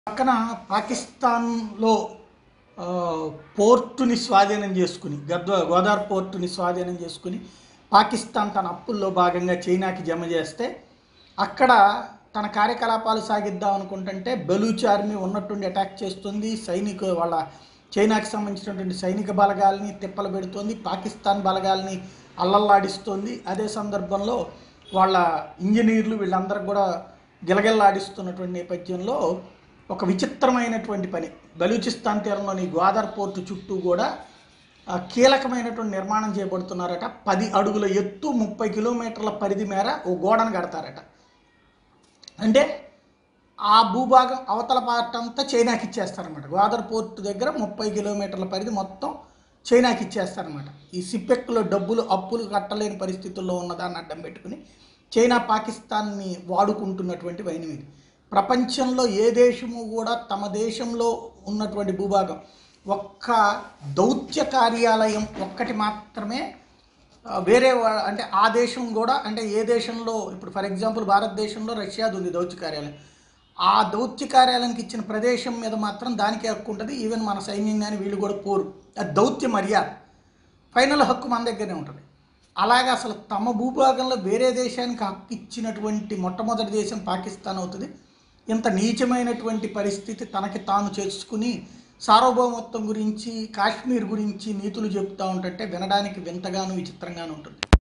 పక్కన పాకిస్తాన్లో ఆ, పోర్టుని స్వాధీనం చేసుకుని గద్వ గోదావరి పోర్టుని స్వాధీనం చేసుకుని పాకిస్తాన్ తన అప్పుల్లో భాగంగా చైనాకి జమ చేస్తే అక్కడ తన కార్యకలాపాలు సాగిద్దాం అనుకుంటుంటే బెలూచ్ ఆర్మీ ఉన్నట్టుండి అటాక్ చేస్తుంది సైనికు వాళ్ళ చైనాకి సంబంధించినటువంటి సైనిక బలగాల్ని తిప్పలు పెడుతోంది పాకిస్తాన్ బలగాల్ని అల్లల్లాడిస్తోంది అదే సందర్భంలో వాళ్ళ ఇంజనీర్లు వీళ్ళందరూ కూడా గిలగిల్లాడిస్తున్నటువంటి నేపథ్యంలో ఒక విచిత్రమైనటువంటి పని బలూచిస్తాన్ తీరంలోని గోదావరి పోర్టు చుట్టూ కూడా ఆ, కీలకమైనటువంటి నిర్మాణం చేపడుతున్నారట పది అడుగుల ఎత్తు ముప్పై కిలోమీటర్ల పరిధి మేర ఓ గోడను కడతారట అంటే ఆ భూభాగం అవతల పార్ట్ అంతా చైనాకి ఇచ్చేస్తారనమాట గోదావరి పోర్టు దగ్గర ముప్పై కిలోమీటర్ల పరిధి మొత్తం చైనాకి ఇచ్చేస్తారనమాట ఈ సిప్పెక్లో డబ్బులు అప్పులు కట్టలేని పరిస్థితుల్లో ఉన్నదాన్ని అడ్డం పెట్టుకుని చైనా పాకిస్తాన్ని వాడుకుంటున్నటువంటి వైనం ఇది ప్రపంచంలో ఏ దేశము కూడా తమ దేశంలో ఉన్నటువంటి భూభాగం ఒక్క దౌత్య కార్యాలయం ఒక్కటి మాత్రమే ఆ, వేరే వా- అంటే ఆ దేశం కూడా అంటే ఏ దేశంలో ఇప్పుడు ఫర్ ఎగ్జాంపుల్ భారతదేశంలో రష్యాది ఉంది దౌత్య కార్యాలయం ఆ దౌత్య కార్యాలయానికి ఇచ్చిన ప్రదేశం మీద మాత్రం దానికే హక్కు ఉంటుంది ఈవెన్ మన సైన్యం కానీ వీళ్ళు కూడా పోరు అది దౌత్య మర్యాద ఫైనల్ హక్కు మన దగ్గరనే ఉంటుంది అలాగే అసలు తమ భూభాగంలో వేరే దేశానికి హక్కు ఇచ్చినటువంటి మొట్టమొదటి దేశం పాకిస్తాన్ అవుతుంది ఇంత నీచమైనటువంటి పరిస్థితి తనకి తాను చేసుకుని సార్వభౌమత్వం గురించి కాశ్మీర్ గురించి నీతులు చెప్తా ఉంటుంటే వినడానికి వింతగాను విచిత్రంగాను ఉంటుంది